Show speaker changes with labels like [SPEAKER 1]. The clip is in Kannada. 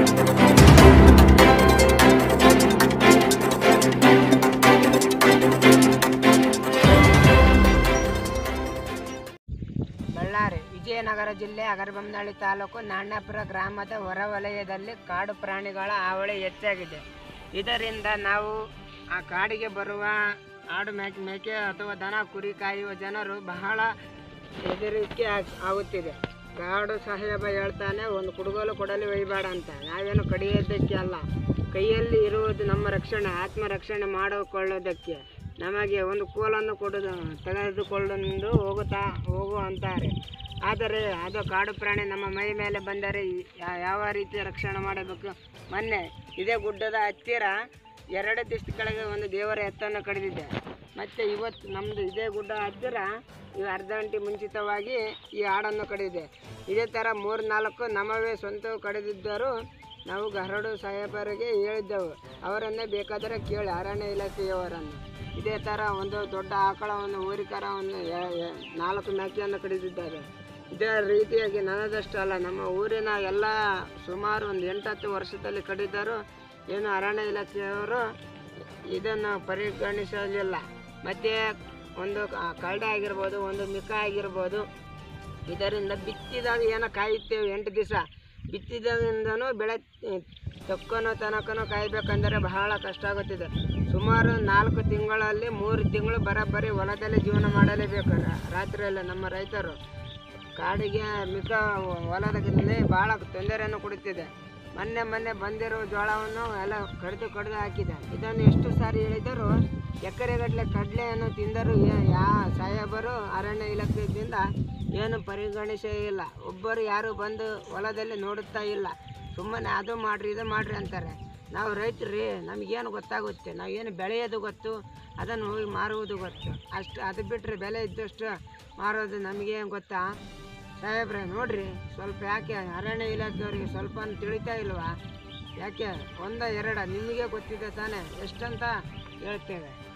[SPEAKER 1] ಬಳ್ಳಾರಿ ವಿಜಯನಗರ ಜಿಲ್ಲೆ ಅಗರಬೊಮ್ಮನಹಳ್ಳಿ ತಾಲೂಕು ನಾಣ್ಯಪುರ ಗ್ರಾಮದ ಹೊರವಲಯದಲ್ಲಿ ಕಾಡು ಪ್ರಾಣಿಗಳ ಹಾವಳಿ ಹೆಚ್ಚಾಗಿದೆ ಇದರಿಂದ ನಾವು ಆ ಕಾಡಿಗೆ ಬರುವ ಆಡು ಮೇಕೆ ಮೇಕೆ ಅಥವಾ ದನ ಕುರಿ ಕಾಯುವ ಜನರು ಬಹಳ ಹೆದರಿಕೆ ಆಗ್- ಆಗುತ್ತಿದೆ ಕಾಡು ಸಾಹೇಬ ಹೇಳ್ತಾನೆ ಒಂದು ಕುಡುಗೋಲು ಕೊಡಲಿ ಒಯ್ಬೇಡ ಅಂತ ನಾವೇನು ಕಡಿಯೋದಕ್ಕೆ ಅಲ್ಲ ಕೈಯಲ್ಲಿ ಇರುವುದು ನಮ್ಮ ರಕ್ಷಣೆ ಆತ್ಮ ರಕ್ಷಣೆ ಮಾಡಿಕೊಳ್ಳೋದಕ್ಕೆ ನಮಗೆ ಒಂದು ಕೋಲನ್ನು ಕೊಡುದು ತೆಗೆದುಕೊಂಡು ಹೋಗುತ್ತಾ ಹೋಗು ಅಂತಾರೆ ಆದರೆ ಅದು ಕಾಡು ಪ್ರಾಣಿ ನಮ್ಮ ಮೈ ಮೇಲೆ ಬಂದರೆ ಈ- ಯಾ- ಯಾವ ರೀತಿ ರಕ್ಷಣೆ ಮಾಡಬೇಕು ಮೊನ್ನೆ ಇದೇ ಗುಡ್ಡದ ಹತ್ತಿರ ಎರಡು ದಿವಸದ ಕೆಳಗೆ ಒಂದು ದೇವರ ಎತ್ತನ್ನು ಕಡಿದಿದ್ದೆ ಮತ್ತು ಇವತ್ತು ನಮ್ಮದು ಇದೇ ಗುಡ್ಡ ಹತ್ತಿರ ಈ ಅರ್ಧ ಗಂಟೆ ಮುಂಚಿತವಾಗಿ ಈ ಹಾಡನ್ನು ಕಡಿದಿದೆ ಇದೇ ಥರ ಮೂರು ನಾಲ್ಕು ನಮ್ಮವೇ ಸ್ವಂತ ಕಡಿದಿದ್ದರು ನಾವು ಗರಡು ಸಾಹೇಬರಿಗೆ ಹೇಳಿದ್ದೆವು ಅವರನ್ನೇ ಬೇಕಾದರೆ ಕೇಳಿ ಅರಣ್ಯ ಇಲಾಖೆಯವರನ್ನು ಇದೇ ಥರ ಒಂದು ದೊಡ್ಡ ಆಕಳವನ್ನು ಊರಿಕರವನ್ನು ಎ- ಎ- ನಾಲ್ಕು ಮೇಕೆಯನ್ನು ಕಡಿದಿದ್ದಾರೆ ಇದೇ ರೀತಿಯಾಗಿ ನನ್ನದಷ್ಟು ಅಲ್ಲ ನಮ್ಮ ಊರಿನ ಎಲ್ಲ ಸುಮಾರು ಒಂದು ಎಂಟತ್ತು ವರ್ಷದಲ್ಲಿ ಕಡಿದರು ಏನು ಅರಣ್ಯ ಇಲಾಖೆಯವರು ಇದನ್ನು ಪರಿಗಣಿಸಲಿಲ್ಲ ಮತ್ತು ಒಂದು ಕ- ಕರಡೆ ಆಗಿರ್ಬೋದು ಒಂದು ಮಿಕ್ಕ ಆಗಿರ್ಬೋದು ಇದರಿಂದ ಬಿತ್ತಿದಾಗ ಏನೋ ಕಾಯುತ್ತೇವೆ ಎಂಟು ದಿವಸ ಬಿತ್ತಿದಾಗಿಂದನೂ ಬೆಳೆ ತಕ್ಕನೋ ತನಕನೂ ಕಾಯಬೇಕಂದರೆ ಬಹಳ ಕಷ್ಟ ಆಗುತ್ತಿದೆ ಸುಮಾರು ನಾಲ್ಕು ತಿಂಗಳಲ್ಲಿ ಮೂರು ತಿಂಗಳು ಬರೋಬ್ಬರಿ ಹೊಲದಲ್ಲಿ ಜೀವನ ಮಾಡಲೇಬೇಕು ರಾ- ರಾತ್ರಿಯೆಲ್ಲ ನಮ್ಮ ರೈತರು ಕಾಡಿಗೆ ಮಿಕ್ಕ ಹೊಲದಲ್ಲಿ ಭಾಳ ತೊಂದರೆಯನ್ನು ಕೊಡುತ್ತಿದೆ ಮೊನ್ನೆ ಮೊನ್ನೆ ಬಂದಿರೋ ಜೋಳವನ್ನು ಎಲ್ಲ ಕಡಿದು ಕಡಿದು ಹಾಕಿದೆ ಇದನ್ನು ಎಷ್ಟು ಸಾರಿ ಹೇಳಿದರೂ ಎಕರೆಗಟ್ಟಲೆ ಕಡಲೆಯನ್ನು ತಿಂದರೂ ಏ- ಯಾ ಸಾಹೇಬರು ಅರಣ್ಯ ಇಲಾಖೆಯಿಂದ ಏನು ಪರಿಗಣಿಸೇ ಇಲ್ಲ ಒಬ್ಬರು ಯಾರು ಬಂದು ಹೊಲದಲ್ಲಿ ನೋಡುತ್ತಾ ಇಲ್ಲ ಸುಮ್ಮನೆ ಅದು ಮಾಡ್ರಿ ಇದು ಮಾಡ್ರಿ ಅಂತಾರೆ ನಾವು ರೈತರು ರೀ ನಮಗೇನು ಗೊತ್ತಾಗುತ್ತೆ ನಾವು ಏನು ಬೆಳೆಯೋದು ಗೊತ್ತು ಅದನ್ನು ಹೋಗಿ ಮಾರುವುದು ಗೊತ್ತು ಅಷ್ಟು ಅದು ಬಿಟ್ಟರೆ ಬೆಲೆ ಇದ್ದಷ್ಟು ಮಾರೋದು ನಮಗೇನು ಗೊತ್ತಾ ಸಾಹೇಬ್ರೆ ನೋಡ್ರಿ ಸ್ವಲ್ಪ ಯಾಕೆ ಅರಣ್ಯ ಇಲಾಖೆಯವರಿಗೆ ಸ್ವಲ್ಪ ತಿಳಿತಾ ಇಲ್ವಾ ಯಾಕೆ ಒಂದ ಎರಡ ನಿಮಗೆ ಗೊತ್ತಿದೆ ತಾನೇ ಎಷ್ಟಂತ ಹೇಳ್ತೇವೆ